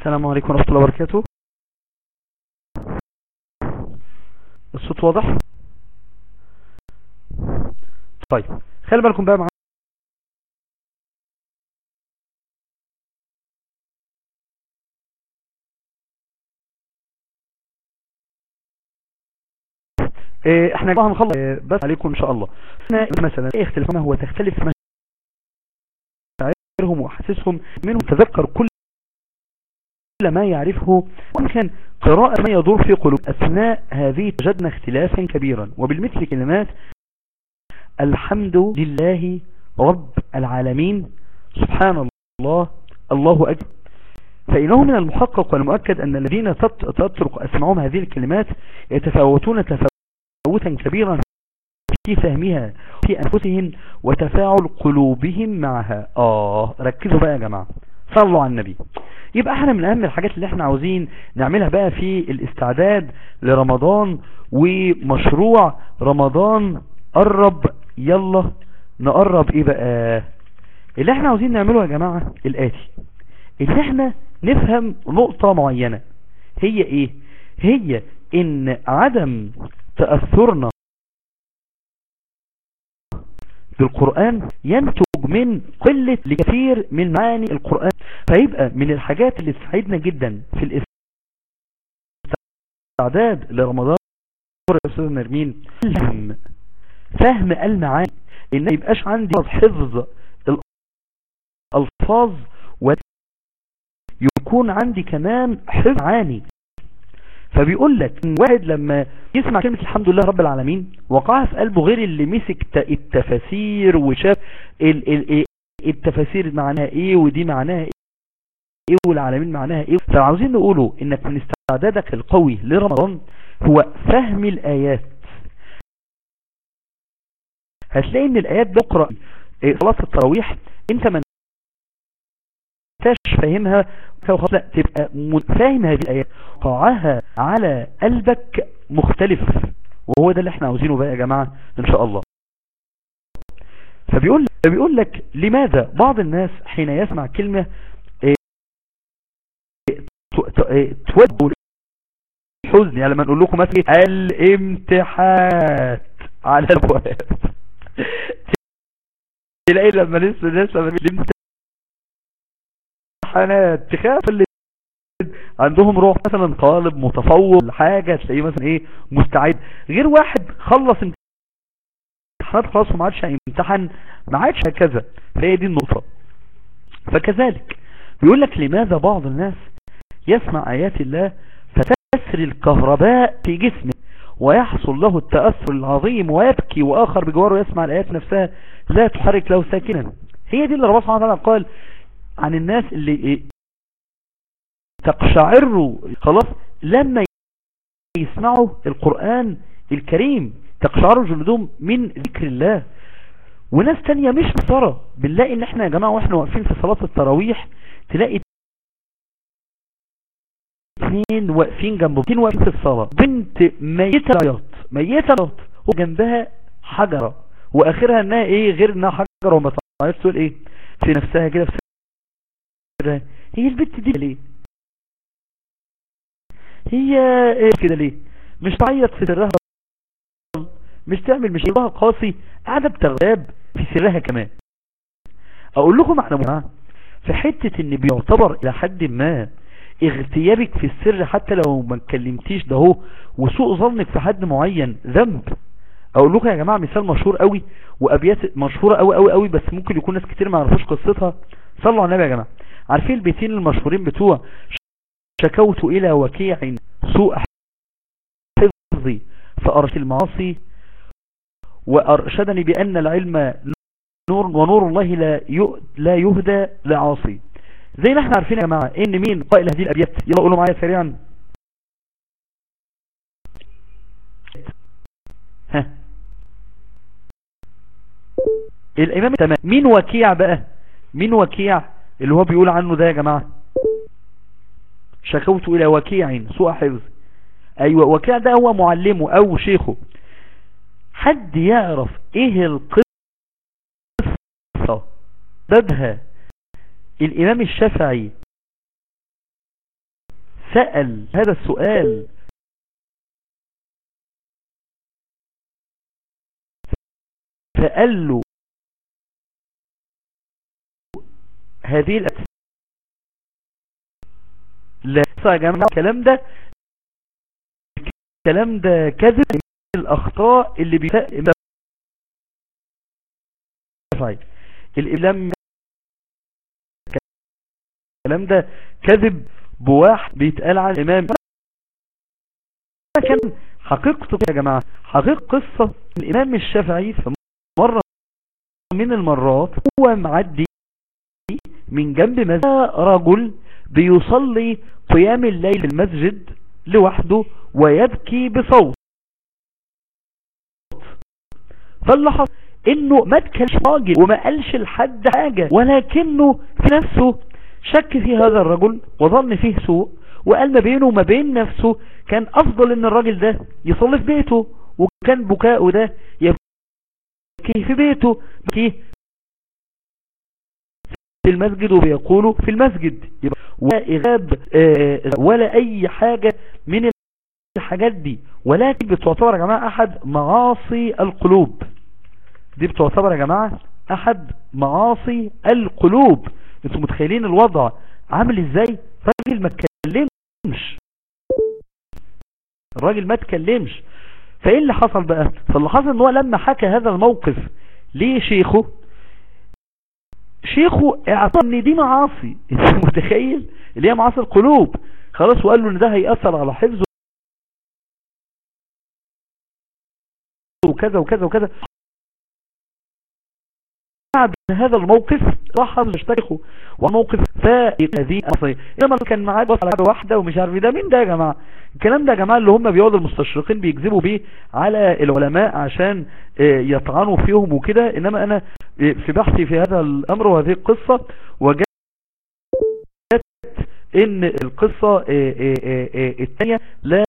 السلام عليكم ورحمة الله وبركاته الصوت واضح طيب خلي بالكم بقى معايا إيه، احنا بقى هنخلص إيه، بس عليكم ان شاء الله احنا مثلا ايه اختلافنا هو تختلف مشاعرهم واحاسيسهم منهم تذكر كل ما يعرفه وكان قراءة ما يدور في قلوب أثناء هذه وجدنا اختلافا كبيرا وبالمثل كلمات الحمد لله رب العالمين سبحان الله الله أكبر فإنه من المحقق والمؤكد أن الذين تترك أسمعهم هذه الكلمات يتفاوتون تفاوتا كبيرا في فهمها في أنفسهم وتفاعل قلوبهم معها آه ركزوا بقى يا جماعة صلوا على النبي يبقى احنا من اهم الحاجات اللي احنا عاوزين نعملها بقى في الاستعداد لرمضان ومشروع رمضان قرب يلا نقرب ايه بقى اللي احنا عاوزين نعمله يا جماعة الاتي ان احنا نفهم نقطة معينة هي ايه هي ان عدم تأثرنا بالقرآن ينتج من قلة لكثير من معاني القرآن فيبقى من الحاجات اللي تساعدنا جدا في الاستعداد لرمضان يا استاذ نرمين فهم فهم المعاني ان ما يبقاش عندي حفظ الالفاظ ويكون عندي كمان حفظ معاني فبيقول لك ان واحد لما يسمع كلمة الحمد لله رب العالمين وقعها في قلبه غير اللي مسك التفاسير وشاف ال ال التفاسير معناها ايه ودي معناها ايه والعالمين معناها ايه فعاوزين نقوله انك من استعدادك القوي لرمضان هو فهم الايات هتلاقي ان الايات بقرأ صلاة التراويح انت ما انتش فاهمها فخلاص لا تبقى فاهم هذه الايات قاعها على قلبك مختلف وهو ده اللي احنا عاوزينه بقى يا جماعة ان شاء الله فبيقول فبيقول لك لماذا بعض الناس حين يسمع كلمة تودوا الحزن يعني لما نقول لكم مثلا الامتحانات على الابواب تلاقي لما لسه لسه الامتحانات تخاف اللي عندهم روح مثلا طالب متفوق حاجة تلاقيه مثلا ايه مستعد غير واحد خلص امتحانات خلاص وما عادش هيمتحن ما عادش هكذا فهي دي النقطة فكذلك بيقول لك لماذا بعض الناس يسمع آيات الله فتسري الكهرباء في جسمه ويحصل له التأثر العظيم ويبكي وآخر بجواره يسمع الآيات نفسها لا تحرك له ساكنا هي دي اللي ربنا سبحانه وتعالى قال عن الناس اللي تقشعروا خلاص لما يسمعوا القرآن الكريم تقشعروا جلودهم من ذكر الله وناس تانية مش مصرة بنلاقي ان احنا يا جماعة واحنا واقفين في صلاة التراويح تلاقي اثنين واقفين جنب اثنين واقفين في الصلاة بنت ميتة عياط ميتة عياط وجنبها حجرة واخرها انها ايه غير انها حجرة وما تعيطش تقول ايه في نفسها كده في سرها هي البنت دي ليه هي ايه كده ليه مش تعيط في سرها مش تعمل مش الله قاسي قاعدة بتغتاب في سرها كمان اقول لكم على جماعه في حتة ان بيعتبر الى حد ما اغتيابك في السر حتى لو ما اتكلمتيش ده هو وسوء ظنك في حد معين ذنب اقول لكم يا جماعة مثال مشهور قوي وابيات مشهورة قوي قوي قوي بس ممكن يكون ناس كتير ما يعرفوش قصتها صلوا على النبي يا جماعة عارفين البيتين المشهورين بتوع شكوت الى وكيع سوء حفظي فارسل المعاصي وارشدني بان العلم نور ونور الله لا لا يهدى لعاصي زي ما احنا عارفين يا جماعة ان مين قائل هذه الابيات يلا قولوا معايا سريعا ها الامام تمام مين وكيع بقى مين وكيع اللي هو بيقول عنه ده يا جماعة شكوت الى وكيع سوء حفظ ايوه وكيع ده هو معلمه او شيخه حد يعرف ايه القصة بدها الامام الشافعي سأل هذا السؤال فقال له هذه الأسئلة لا يا جماعة الكلام ده الكلام ده كذب الأخطاء اللي بيسأل الإلام الكلام ده كذب بواحد بيتقال على الإمام كان حقيقته يا جماعة حقيقة قصة الإمام الشافعي في مرة من المرات هو معدي من جنب مسجد رجل بيصلي قيام الليل في المسجد لوحده ويبكي بصوت فاللي حصل انه ما اتكلمش راجل وما قالش لحد حاجة ولكنه في نفسه شك في هذا الرجل وظن فيه سوء وقال ما بينه وما بين نفسه كان افضل ان الراجل ده يصلي في بيته وكان بكاؤه ده يبكي في بيته يبكي في المسجد وبيقولوا في المسجد يبقى ولا إغاب ولا أي حاجة من الحاجات دي ولكن بتعتبر يا جماعة أحد معاصي القلوب دي بتعتبر يا جماعة أحد معاصي القلوب انتوا متخيلين الوضع عامل ازاي راجل ما تكلمش الراجل ما تكلمش فايه اللي حصل بقى فاللي حصل ان هو لما حكى هذا الموقف لشيخه شيخه اعتبر ان دي معاصي انت متخيل اللي هي معاصي القلوب خلاص وقال له ان ده هيأثر على حفظه وكذا وكذا وكذا بعد هذا الموقف راح اشتكوا وموقف فهذه اصلي انما كان معاه بص على واحده ومش عارف ده مين ده يا جماعه الكلام ده يا جماعه اللي هم بيقعدوا المستشرقين بيكذبوا بيه على العلماء عشان يطعنوا فيهم وكده انما انا في بحثي في هذا الامر وهذه القصه وجدت ان القصه الثانيه لا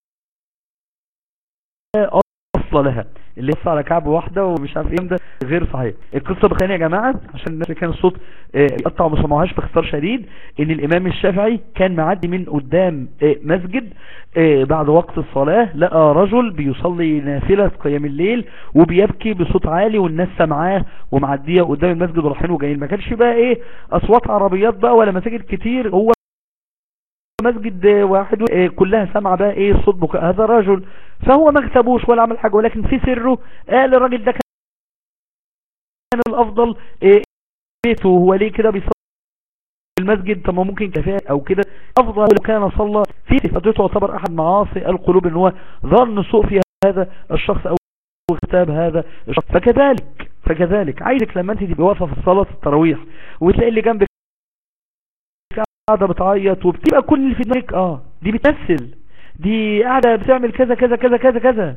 اصل لها اللي يص على كعب واحدة ومش عارف ايه ده غير صحيح القصة بخيانة يا جماعة عشان الناس اللي كان الصوت يقطع وما سمعوهاش باختصار شديد ان الامام الشافعي كان معدي من قدام مسجد بعد وقت الصلاة لقى رجل بيصلي نافلة قيام الليل وبيبكي بصوت عالي والناس سمعاه ومعدية قدام المسجد ورايحين وجايين ما كانش بقى ايه اصوات عربيات بقى ولا مساجد كتير هو مسجد واحد كلها سمع بقى ايه صوت بكاء هذا الرجل فهو ما اغتبوش ولا عمل حاجة ولكن في سره قال الراجل ده كان الافضل إيه بيته هو ليه كده بيصلي في المسجد طب ما ممكن كفاء او كده افضل لو كان صلى فيه فدي تعتبر احد معاصي القلوب ان هو ظن سوء في هذا الشخص او اغتاب هذا الشخص فكذلك فكذلك عايزك لما انت تبقى واقفه في صلاه التراويح وتلاقي اللي جنبك قاعده بتعيط وبتبقى كل اللي في دماغك اه دي بتمثل دي قاعده بتعمل كذا كذا كذا كذا كذا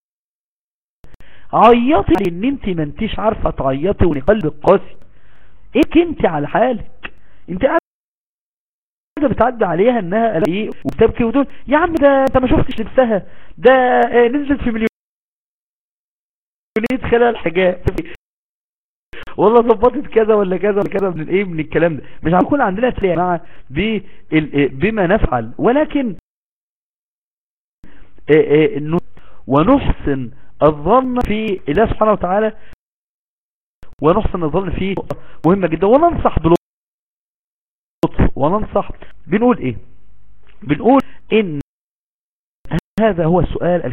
عيطي لان انت ما انتيش عارفه تعيطي وان قلبك قاسي ايه انت على حالك انت قاعده بتعدي عليها انها ايه وبتبكي وتقول يا عم ده انت ما شفتش لبسها ده آه نزلت في مليون خلال الحجاب والله ظبطت كذا ولا كذا ولا كذا من الايه من الكلام ده مش هنكون عندنا تلاقي مع بما نفعل ولكن ونحسن الظن في الله سبحانه وتعالى ونحسن الظن فيه مهمة جدا وننصح بلطف وننصح بنقول ايه بنقول ان هذا هو السؤال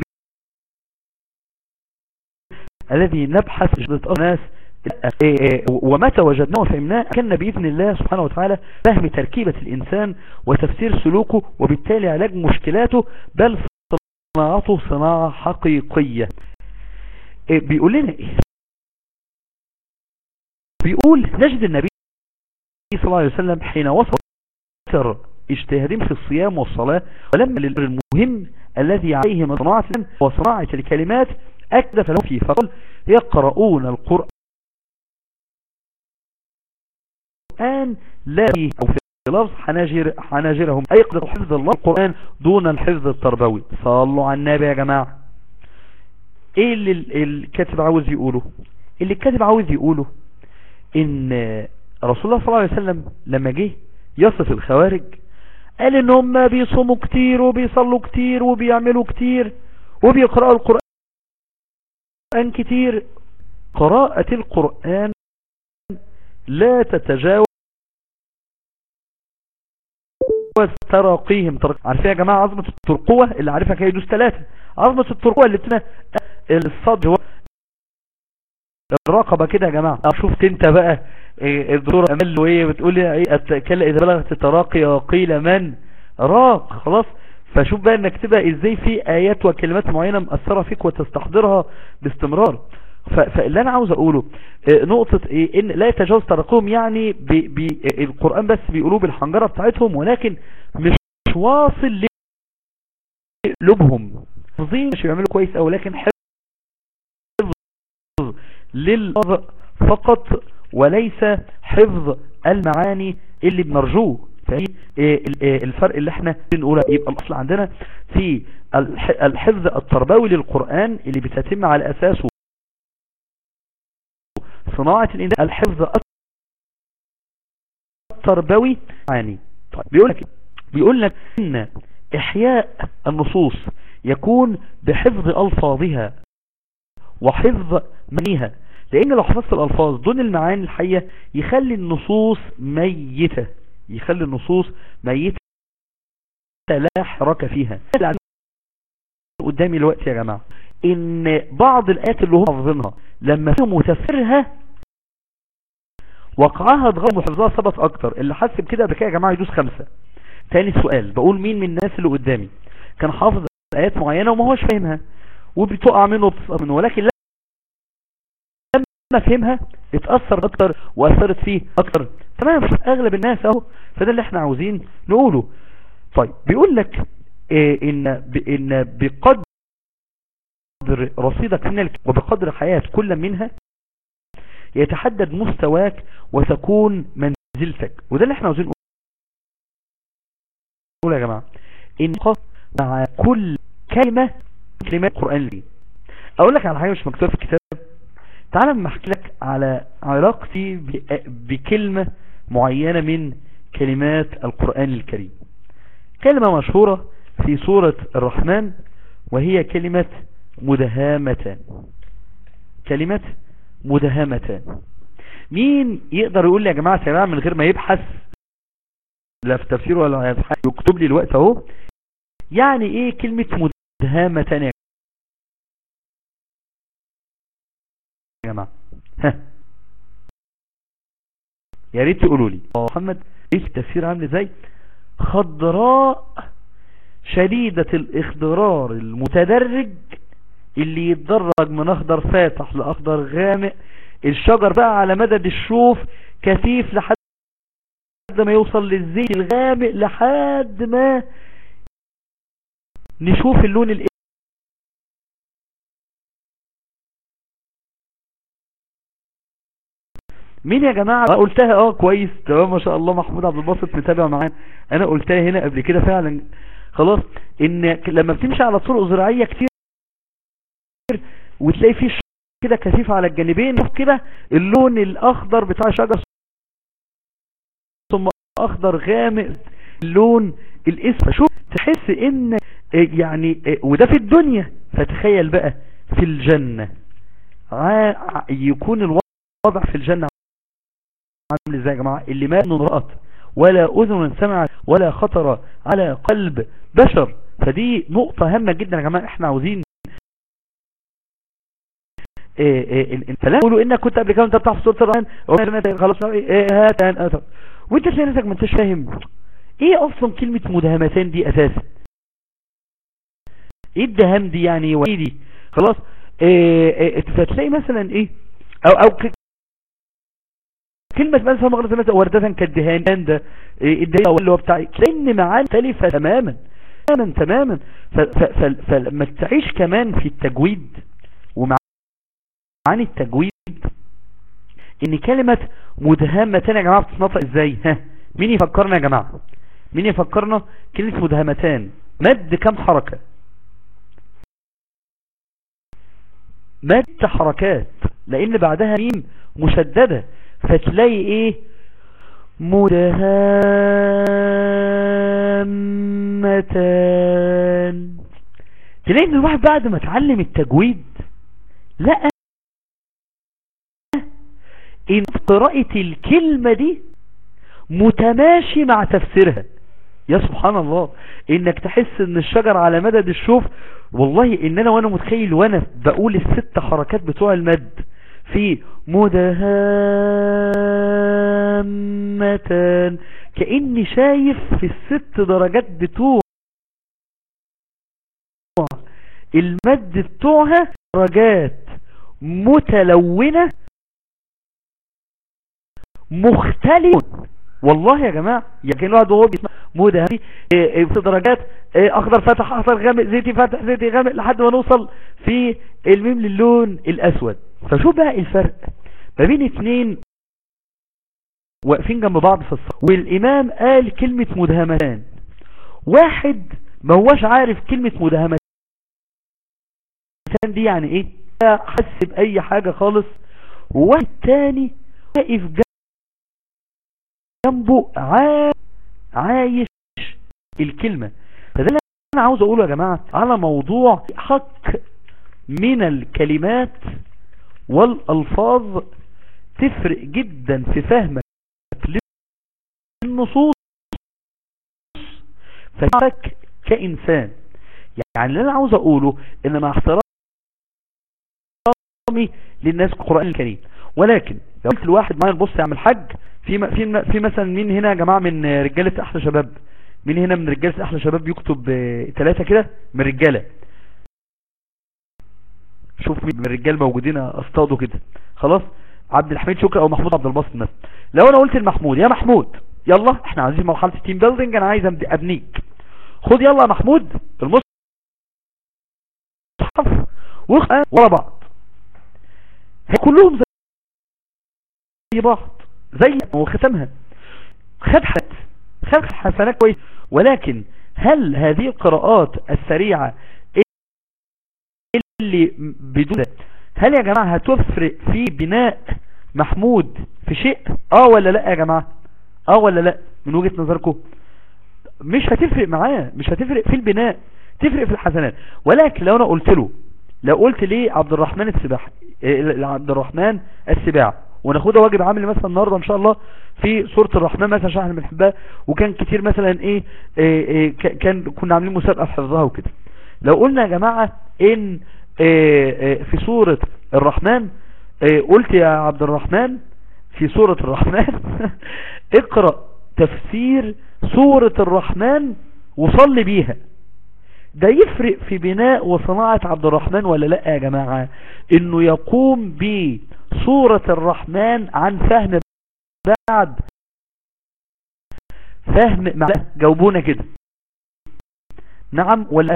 الذي نبحث جدة الناس ومتى وجدناه وفهمناه كان بإذن الله سبحانه وتعالى فهم تركيبة الإنسان وتفسير سلوكه وبالتالي علاج مشكلاته بل صناعته صناعة حقيقية بيقول لنا ايه بيقول نجد النبي صلى الله عليه وسلم حين وصل اجتهادهم في الصيام والصلاة ولما للمهم الذي عليه من صناعة وصناعة الكلمات أكدف له فيه فقال يقرؤون القرآن القرآن لا فيه أو في لفظ حناجر حناجرهم أي قدر حفظ الله القرآن دون الحفظ التربوي صلوا على النبي يا جماعة ايه اللي الكاتب عاوز يقوله اللي الكاتب عاوز يقوله ان رسول الله صلى الله عليه وسلم لما جه يصف الخوارج قال ان هم بيصوموا كتير وبيصلوا كتير وبيعملوا كتير وبيقرأوا القرآن كتير قراءة القرآن لا تتجاوز تراقيهم ترق... عارفين يا جماعة عظمة الترقوة اللي عارفها كده يدوس ثلاثة عظمة الترقوة اللي بتنا الصدر هو الرقبة كده يا جماعة شفت انت بقى الدكتور امل وايه بتقول ايه كلا اذا بلغت التراقي قيل من راق خلاص فشوف بقى انك تبقى ازاي في ايات وكلمات معينة مأثرة فيك وتستحضرها باستمرار فاللي انا عاوز اقوله نقطة ايه ان لا يتجاوز ترقهم يعني بي بي القرآن بس بيقولوه بالحنجرة بتاعتهم ولكن مش واصل لقلوبهم حافظين مش بيعملوا كويس او لكن حفظ للفظ فقط وليس حفظ المعاني اللي بنرجوه فهي الفرق اللي احنا بنقوله يبقى الاصل عندنا في الحفظ التربوي للقرآن اللي بتتم على اساسه صناعة الإنسان الحفظ التربوي عاني طيب بيقول لك بيقول لك ان احياء النصوص يكون بحفظ الفاظها وحفظ معانيها لان لو حفظت الالفاظ دون المعاني الحية يخلي النصوص ميتة يخلي النصوص ميتة لا حركة فيها قدامي الوقت يا جماعة ان بعض الايات اللي هم حافظينها لما فيهم متفرها وقعها اتغير وحفظها ثبت اكتر اللي حسب كده بكده يا جماعة يدوس خمسة تاني سؤال بقول مين من الناس اللي قدامي كان حافظ ايات معينة وما هوش فاهمها وبتقع منه وبتسقط منه ولكن لما فهمها اتأثر اكتر واثرت فيه اكتر تمام اغلب الناس اهو فده اللي احنا عاوزين نقوله طيب بيقول لك إيه ان ان بقدر رصيدك من الك... وبقدر حياة كل منها يتحدد مستواك وتكون منزلتك وده اللي احنا عاوزين نقول يا جماعة ان مع كل كلمة كلمات القرآن لي اقول لك على حاجة مش مكتوبة في الكتاب تعال اما احكي لك على علاقتي بكلمة معينة من كلمات القرآن الكريم كلمة مشهورة في سورة الرحمن وهي كلمة مدهامتان كلمة مدهامتان مين يقدر يقول لي يا جماعة يا جماعة من غير ما يبحث لا في تفسير ولا يكتب لي الوقت اهو يعني ايه كلمة مدهامتان يا جماعة ها يا ريت تقولوا لي محمد ايه التفسير عامل ازاي خضراء شديدة الاخضرار المتدرج اللي يتدرج من اخضر فاتح لاخضر غامق الشجر بقى على مدد الشوف كثيف لحد ما يوصل للزيت الغامق لحد ما نشوف اللون الايه مين يا جماعة أنا قلتها اه كويس تمام ما شاء الله محمود عبد الباسط متابع معانا انا قلتها هنا قبل كده فعلا خلاص ان لما بتمشي على طرق زراعية كتير وتلاقي فيه كده كثيف على الجانبين كده اللون الاخضر بتاع شجر ثم اخضر غامق اللون الاسود شوف تحس ان يعني وده في الدنيا فتخيل بقى في الجنة يكون الوضع في الجنة عامل ازاي يا جماعة اللي ما رأت ولا اذن سمعت ولا خطر على قلب بشر فدي نقطة هامة جدا يا جماعة احنا عاوزين فلا يقولوا انك كنت قبل كده انت بتعرف سورة الرحمن خلاص هات وانت تلاقي نفسك ما انتش فاهم ايه اصلا كلمة مدهمتان دي اساسا ايه الدهام دي يعني وايه دي خلاص إيه فتلاقي مثلا ايه او او كلمة مثلا مغرز مثلا وردة كالدهان ده إيه الدهان اللي هو بتاع تلاقي ان معاني مختلفة تماما تماما تماما فلما تعيش كمان في التجويد ومع عن التجويد ان كلمة مدهمتان يا جماعة بتتنطق ازاي ها مين يفكرنا يا جماعة مين يفكرنا كلمة مدهمتان مد كم حركة مد حركات لان بعدها ميم مشددة فتلاقي ايه مدهامتان تلاقي ان الواحد بعد ما اتعلم التجويد لقى ان قراءة الكلمة دي متماشي مع تفسيرها يا سبحان الله انك تحس ان الشجر على مدد الشوف والله ان انا وانا متخيل وانا بقول الست حركات بتوع المد في مدهامتان كأني شايف في الست درجات بتوع المد بتوعها درجات متلونة مختلفة والله يا جماعة يمكن الواحد وهو بيسمع مودة في درجات اخضر فتح اخضر غامق زيتي فتح زيتي غامق لحد ما نوصل في الميم للون الاسود فشوف بقى الفرق ما بين اتنين واقفين جنب بعض في الصف والامام قال كلمة مدهمتان واحد ما هواش عارف كلمة مدهمتان دي يعني ايه حس باي حاجة خالص وواحد تاني واقف جنبه عايش الكلمة فده اللي انا عاوز اقوله يا جماعة على موضوع حق من الكلمات والالفاظ تفرق جدا في فهمك للنصوص فهمك كإنسان يعني اللي انا عاوز اقوله ان مع احترامي للناس القرآن الكريم ولكن لو قلت الواحد معايا بص يعمل حج في في في مثلا مين هنا يا جماعه من رجاله احلى شباب مين هنا من رجاله احلى شباب يكتب ثلاثه كده من رجاله شوف مين من الرجال موجودين اصطادوا كده خلاص عبد الحميد شكري او محمود عبد الباسط مثلا لو انا قلت لمحمود يا محمود يلا احنا عايزين مرحله التيم بيلدينج انا عايز ابنيك خد يلا يا محمود المصحف ورا بعض كلهم زي بعض زي وختمها خد حسنات خد حسنات كويس ولكن هل هذه القراءات السريعة اللي بدون هل يا جماعة هتفرق في بناء محمود في شيء اه ولا لا يا جماعة اه ولا لا من وجهة نظركم مش هتفرق معاه مش هتفرق في البناء تفرق في الحسنات ولكن لو انا قلت له لو قلت ليه عبد الرحمن السباح عبد الرحمن السباع وناخدها واجب عامل مثلا النهاردة ان شاء الله في سورة الرحمن مثلا عشان احنا بنحبها وكان كتير مثلا ايه, إيه, إيه كان كنا عاملين مسابقة في حفظها وكده لو قلنا يا جماعة ان إيه إيه في سورة الرحمن إيه قلت يا عبد الرحمن في سورة الرحمن اقرأ تفسير سورة الرحمن وصلي بيها ده يفرق في بناء وصناعة عبد الرحمن ولا لا يا جماعة انه يقوم بصورة الرحمن عن فهم بعد فهم مع جاوبونا كده نعم ولا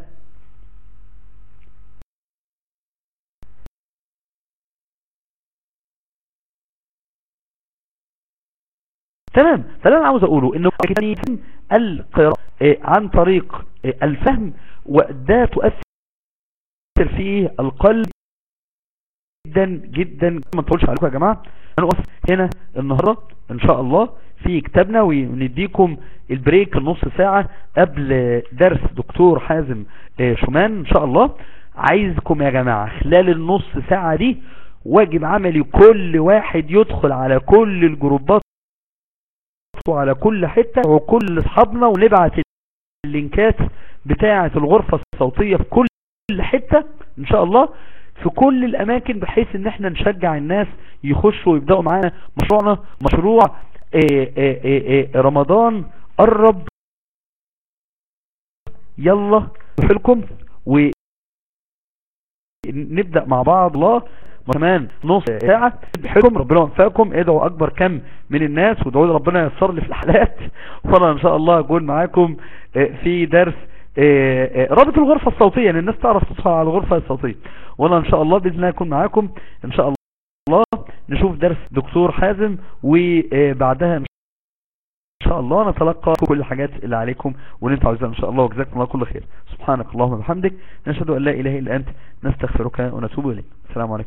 تمام فاللي انا عاوز اقوله انه يتم القراءة عن طريق الفهم وده تؤثر فيه القلب جدا جدا ما نطولش عليكم يا جماعة هنقف هنا النهاردة ان شاء الله في كتابنا ونديكم البريك النص ساعة قبل درس دكتور حازم شومان ان شاء الله عايزكم يا جماعة خلال النص ساعة دي واجب عملي كل واحد يدخل على كل الجروبات وعلى كل حتة وكل اصحابنا ونبعت اللينكات بتاعة الغرفة الصوتية في كل حتة ان شاء الله في كل الاماكن بحيث ان احنا نشجع الناس يخشوا ويبدأوا معانا مشروعنا مشروع اي اي اي رمضان قرب يلا لكم ونبدأ مع بعض الله كمان نص ساعة بحكم ربنا يوفقكم ادعوا اكبر كم من الناس وادعوا لي ربنا ييسر لي في الحلقات وانا ان شاء الله اكون معاكم في درس رابط الغرفة الصوتية يعني الناس تعرف تدخل على الغرفة الصوتية وانا ان شاء الله باذن الله اكون معاكم ان شاء الله نشوف درس دكتور حازم وبعدها ان شاء الله نتلقى كل الحاجات اللي عليكم واللي انتوا عايزينها ان شاء الله وجزاكم الله كل خير سبحانك اللهم وبحمدك نشهد ان لا اله الا انت نستغفرك ونتوب اليك السلام عليكم